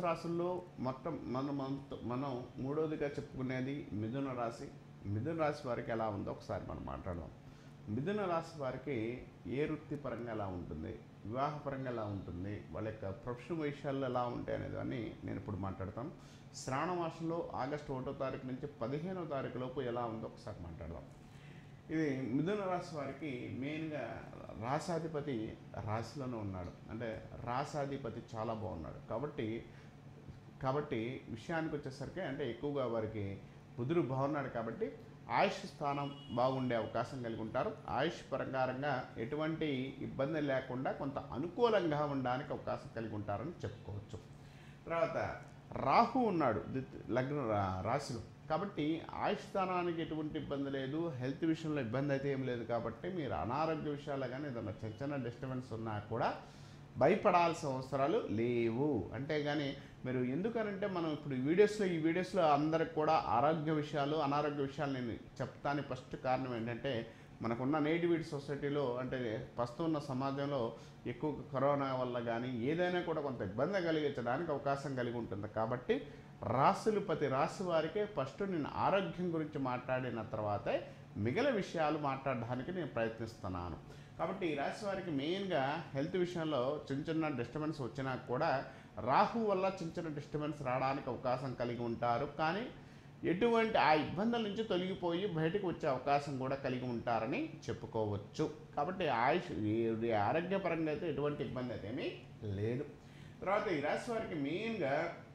రాశుల్లో మొత్తం మనం మనతో- మనం మూడవదిగా చెప్పుకునేది మిథున రాశి మిథున రాశి వారికి ఎలా ఉందో ఒకసారి మనం మాట్లాడదాం మిథున రాశి వారికి ఏ వృత్తిపరంగా ఎలా ఉంటుంది వివాహపరంగా ఎలా ఉంటుంది వాళ్ళ యొక్క ప్రొఫెషనల్ విషయాల్లో ఎలా ఉంటాయి అనేది అని నేను ఇప్పుడు మాట్లాడతాను శ్రావణ మాసంలో ఆగస్టు ఒకటో తారీఖు నుంచి పదిహేనో తారీఖు లోపు ఎలా ఉందో ఒకసారి మాట్లాడదాం ఇది మిథున రాశి వారికి మెయిన్గా రాసాధిపతి రాశిలోనే ఉన్నాడు అంటే రాసాధిపతి చాలా బాగున్నాడు కాబట్టి కాబట్టి విషయానికి వచ్చేసరికి అంటే ఎక్కువగా వారికి బుధుడు బాగున్నాడు కాబట్టి ఆయుష్ స్థానం బాగుండే అవకాశం కలిగి ఉంటారు ఆయుష్ ప్రకారంగా ఎటువంటి ఇబ్బంది లేకుండా కొంత అనుకూలంగా ఉండడానికి అవకాశం కలిగి ఉంటారని చెప్పుకోవచ్చు తర్వాత రాహు ఉన్నాడు దిత్- లగ్న రా- రాశిలో కాబట్టి ఆయుష్ స్థానానికి ఎటువంటి ఇబ్బంది లేదు హెల్త్ విషయంలో ఇబ్బంది అయితే ఏం లేదు కాబట్టి మీరు అనారోగ్య విషయాలు కానీ ఏదైనా చిన్న చిన్న డిస్టర్బెన్స్ ఉన్నా కూడా భయపడాల్సిన అవసరాలు లేవు అంటే కానీ మీరు ఎందుకనంటే మనం ఇప్పుడు ఈ వీడియోస్లో ఈ వీడియోస్లో అందరికి కూడా ఆరోగ్య విషయాలు అనారోగ్య విషయాలు నేను చెప్తాను ఫస్ట్ కారణం ఏంటంటే మనకున్న నేటివిటీ సొసైటీలో అంటే ప్రస్తుతం ఉన్న సమాజంలో ఎక్కువ కరోనా వల్ల కానీ ఏదైనా కూడా కొంత ఇబ్బంది కలిగించడానికి అవకాశం కలిగి ఉంటుంది కాబట్టి రాశులు ప్రతి రాశి వారికే ఫస్ట్ నేను ఆరోగ్యం గురించి మాట్లాడిన తర్వాతే మిగిలిన విషయాలు మాట్లాడడానికి నేను ప్రయత్నిస్తున్నాను కాబట్టి ఈ రాశి వారికి మెయిన్గా హెల్త్ విషయంలో చిన్న చిన్న డిస్టర్బెన్స్ వచ్చినా కూడా రాహు వల్ల చిన్న చిన్న డిస్టర్బెన్స్ రావడానికి అవకాశం కలిగి ఉంటారు కానీ ఎటువంటి ఆ ఇబ్బందుల నుంచి తొలగిపోయి బయటకు వచ్చే అవకాశం కూడా కలిగి ఉంటారని చెప్పుకోవచ్చు కాబట్టి ఆయుష్ ఈ- ఈ ఆరోగ్యపరంగా అయితే ఎటువంటి ఇబ్బంది అయితే ఏమీ లేదు తర్వాత ఈ రాశి వారికి మెయిన్గా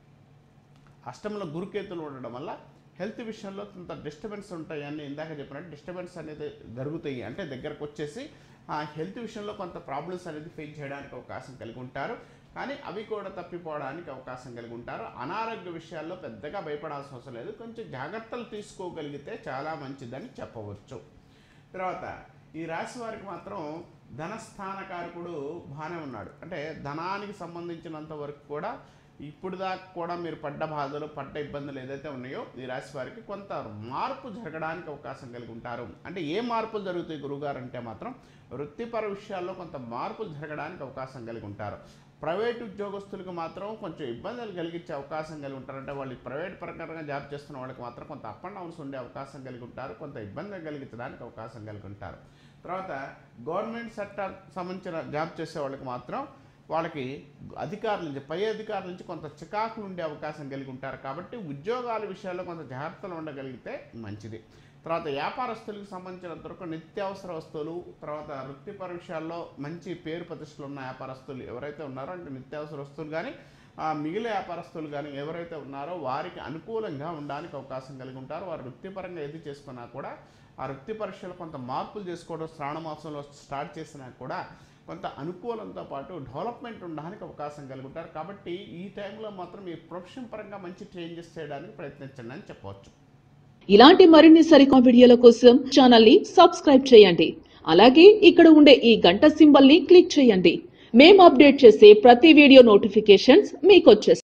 అష్టంలో గురుకేతులు ఉండడం వల్ల హెల్త్ విషయంలో కొంత డిస్టర్బెన్స్ ఉంటాయి అని ఇందాక చెప్పినట్టు డిస్టర్బెన్స్ అనేది జరుగుతాయి అంటే దగ్గరకు వచ్చేసి ఆ హెల్త్ విషయంలో కొంత ప్రాబ్లమ్స్ అనేది ఫేస్ చేయడానికి అవకాశం కలిగి ఉంటారు కానీ అవి కూడా తప్పిపోవడానికి అవకాశం కలిగి ఉంటారు అనారోగ్య విషయాల్లో పెద్దగా భయపడాల్సిన అవసరం లేదు కొంచెం జాగ్రత్తలు తీసుకోగలిగితే చాలా మంచిదని చెప్పవచ్చు తర్వాత ఈ రాశి వారికి మాత్రం ధనస్థానకారకుడు బాగానే ఉన్నాడు అంటే ధనానికి సంబంధించినంత వరకు కూడా ఇప్పుడు దాకా కూడా మీరు పడ్డ బాధలు పడ్డ ఇబ్బందులు ఏదైతే ఉన్నాయో ఈ రాశి వారికి కొంత మార్పు జరగడానికి అవకాశం కలిగి ఉంటారు అంటే ఏ మార్పులు జరుగుతాయి గురుగారు అంటే మాత్రం వృత్తిపర విషయాల్లో కొంత మార్పులు జరగడానికి అవకాశం కలిగి ఉంటారు ప్రైవేట్ ఉద్యోగస్తులకు మాత్రం కొంచెం ఇబ్బందులు కలిగించే అవకాశం కలిగి ఉంటారు అంటే వాళ్ళు ప్రైవేట్ ప్రకారంగా జాబ్ చేస్తున్న వాళ్ళకి మాత్రం కొంత అప్ అండ్ డౌన్స్ ఉండే అవకాశం కలిగి ఉంటారు కొంత ఇబ్బంది కలిగించడానికి అవకాశం కలిగి ఉంటారు తర్వాత గవర్నమెంట్ సెక్టర్ సంబంధించిన జాబ్ చేసే వాళ్ళకి మాత్రం వాళ్ళకి అధికారుల నుంచి పై అధికారుల నుంచి కొంత చికాకులు ఉండే అవకాశం కలిగి ఉంటారు కాబట్టి ఉద్యోగాల విషయాల్లో కొంత జాగ్రత్తలు ఉండగలిగితే మంచిది తర్వాత వ్యాపారస్తులకు సంబంధించినంత వరకు నిత్యావసర వస్తువులు తర్వాత వృత్తిపర విషయాల్లో మంచి పేరు ప్రతిష్టలు ఉన్న వ్యాపారస్తులు ఎవరైతే ఉన్నారో అంటే నిత్యావసర వస్తువులు కానీ ఆ మిగిలిన వ్యాపారస్తులు కానీ ఎవరైతే ఉన్నారో వారికి అనుకూలంగా ఉండడానికి అవకాశం కలిగి ఉంటారు వారు వృత్తిపరంగా ఏది చేసుకున్నా కూడా ఆ వృత్తి పరీక్షలు కొంత మార్పులు చేసుకోవడం శ్రావణ మాసంలో స్టార్ట్ చేసినా కూడా కొంత అనుకూలంతో పాటు డెవలప్మెంట్ ఉండడానికి అవకాశం కలిగి ఉంటారు కాబట్టి ఈ టైంలో మాత్రం మీ ప్రొఫెషన్ పరంగా మంచి చేంజెస్ చేయడానికి ప్రయత్నించండి అని చెప్పవచ్చు ఇలాంటి మరిన్ని సరికొత్త వీడియోల కోసం ఛానల్ ని సబ్స్క్రైబ్ చేయండి అలాగే ఇక్కడ ఉండే ఈ గంట సింబల్ ని క్లిక్ చేయండి మేము అప్డేట్ చేసే ప్రతి వీడియో నోటిఫికేషన్స్ మీకు వచ్చేస్తాయి